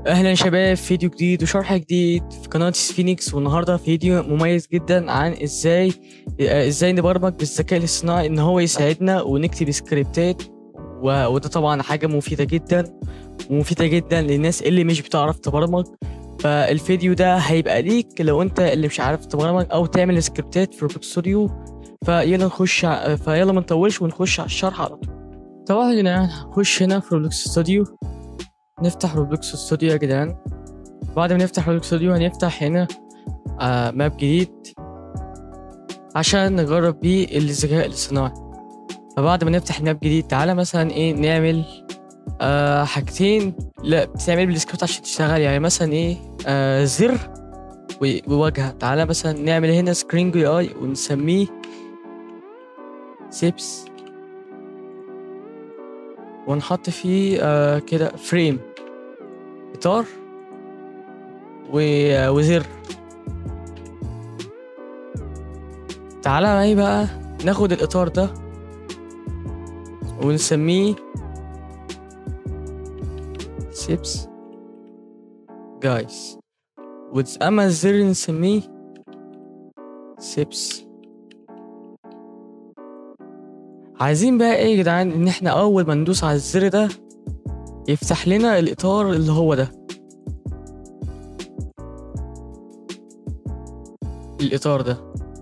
اهلا يا شباب فيديو جديد وشرح جديد في قناة فينيكس والنهارده فيديو مميز جدا عن ازاي آه، ازاي نبرمج بالذكاء الاصطناعي ان هو يساعدنا ونكتب سكريبتات و... وده طبعا حاجة مفيدة جدا ومفيدة جدا للناس اللي مش بتعرف تبرمج فالفيديو ده هيبقى ليك لو انت اللي مش عارف تبرمج او تعمل سكريبتات في روبوت ستوديو فيلا نخش ع- فيلا ما نطولش ونخش على الشرح على طول طبعا يا جدعان هنخش هنا في روبلوكس ستوديو نفتح روبلوكس ستوديو يا جدعان بعد ما نفتح روبلوكس ستوديو هنفتح هنا آه ماب جديد عشان نجرب بيه الذكاء الاصطناعي فبعد ما نفتح ماب جديد تعالى مثلا ايه نعمل آه حاجتين لا بتعمل بالسكريبت عشان تشتغل يعني مثلا ايه آه زر و- وواجهة تعالى مثلا نعمل هنا سكرين جي اي ونسميه سيبس ونحط فيه آه كده فريم اطار و... آه، وزر تعالى معي بقى ناخد الاطار ده ونسميه سيبس جايز اما الزر نسميه سيبس عايزين بقى ايه يا جدعان ان احنا اول ما ندوس على الزر ده يفتح لنا الاطار اللي هو ده الاطار ده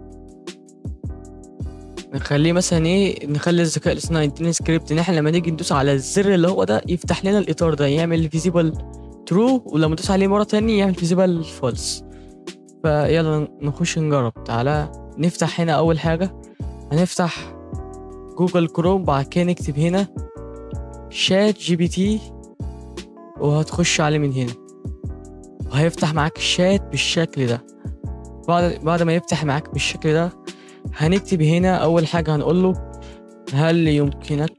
نخليه مثلا ايه نخلي الذكاء الاصطناعي يدينا سكريبت ان احنا لما نيجي ندوس على الزر اللي هو ده يفتح لنا الاطار ده يعمل فيزيبل ترو ولما ندوس عليه مره تانية يعمل فيزيبل فولس فيلا نخش نجرب تعالى نفتح هنا اول حاجه هنفتح جوجل كروم بعد كده نكتب هنا شات جي بي تي وهتخش عليه من هنا وهيفتح معاك الشات بالشكل ده بعد بعد ما يفتح معاك بالشكل ده هنكتب هنا أول حاجة هنقول له هل يمكنك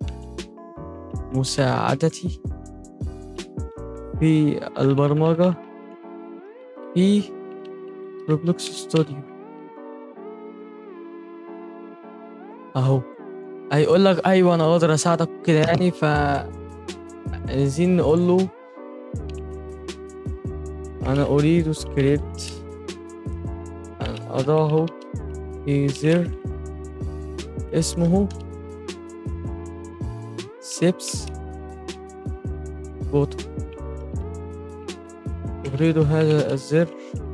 مساعدتي في البرمجة في روبلوكس ستوديو أهو هيقول لك ايوه انا اقدر اساعدك كده يعني ف عايزين نقول له انا اريد سكريبت أن اضعه في زر اسمه سيبس بوتو أريد هذا الزر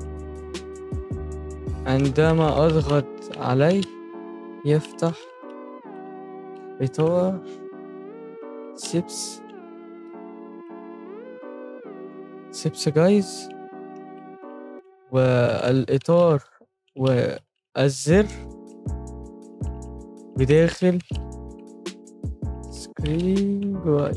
عندما أضغط عليه يفتح إطار سيبس سيبس جايز والإطار والزر بداخل سكرين جواي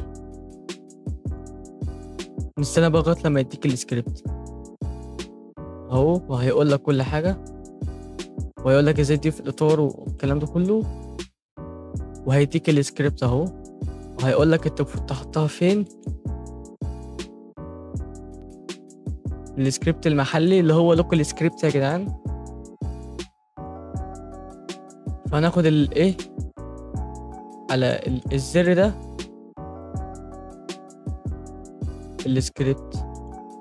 نستنى بقى لغاية لما يديك السكريبت اهو وهيقول لك كل حاجة وهيقول لك ازاي تضيف الإطار والكلام ده كله وهيديك السكريبت اهو وهيقول لك انت المفروض تحطها فين السكريبت المحلي اللي هو لوكال سكريبت يا جدعان فهناخد الايه على ال- الزر ده السكريبت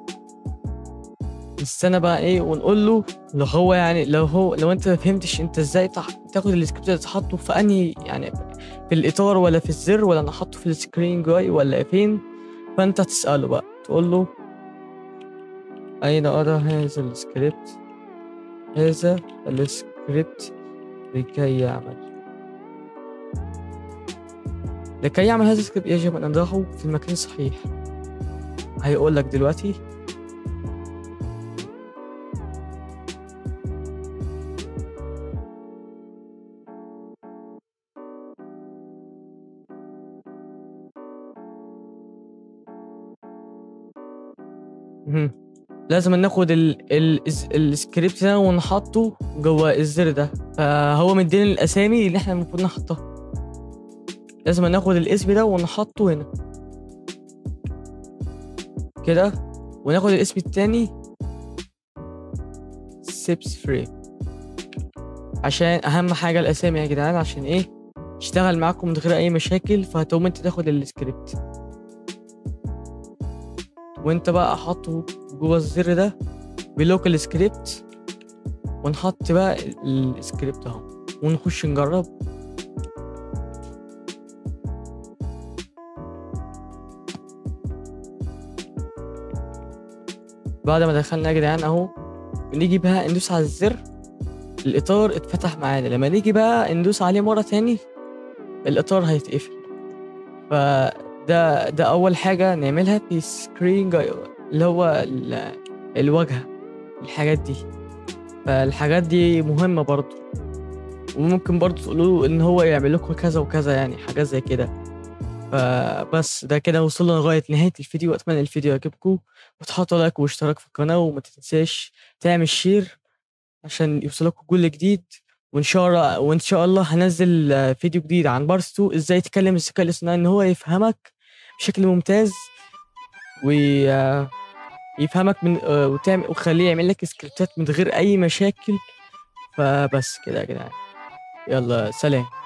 نستنى بقى ايه ونقول له لو هو يعني لو هو لو انت ما فهمتش انت ازاي تح- تاخد السكريبت ده تحطه في انهي يعني في الاطار ولا في الزر ولا نحطه في السكرين جاي ولا فين فانت تساله بقى تقول له اين ارى هذا السكريبت هذا السكريبت لكي يعمل لكي يعمل هذا السكريبت يجب ان نضعه في المكان الصحيح هيقول لك دلوقتي مهم. لازم ناخد ال ال السكريبت ده ونحطه جوه الزر ده فهو مدينا الاسامي اللي احنا المفروض نحطها لازم ناخد الاسم ده ونحطه هنا كده وناخد الاسم التاني سيبس فريم عشان اهم حاجه الاسامي يا جدعان عشان ايه يشتغل معاكم من غير اي مشاكل فهتقوم انت تاخد السكريبت وانت بقى حاطه جوه الزر ده بلوكال سكريبت ونحط بقى السكريبت اهو ونخش نجرب بعد ما دخلنا يا جدعان اهو نيجي بقى ندوس على الزر الاطار اتفتح معانا لما نيجي بقى ندوس عليه مره تاني الاطار هيتقفل فده ده اول حاجه نعملها في سكرين جاي اللي هو ال- الواجهه الحاجات دي فالحاجات دي مهمه برضو وممكن برضو تقولوا ان هو يعمل لكم كذا وكذا يعني حاجات زي كده فبس ده كده وصلنا لغايه نهايه الفيديو اتمنى الفيديو يعجبكم وتحطوا لايك واشتراك في القناه وما تنساش تعمل شير عشان يوصلكوا كل جديد وان شاء الله وان شاء الله هنزل آه، فيديو جديد عن بارس 2 ازاي تكلم الذكاء الاصطناعي ان هو يفهمك بشكل ممتاز ويفهمك من آه، وتعمل وخليه يعمل لك سكريبتات من غير اي مشاكل فبس كده يا جدعان يلا سلام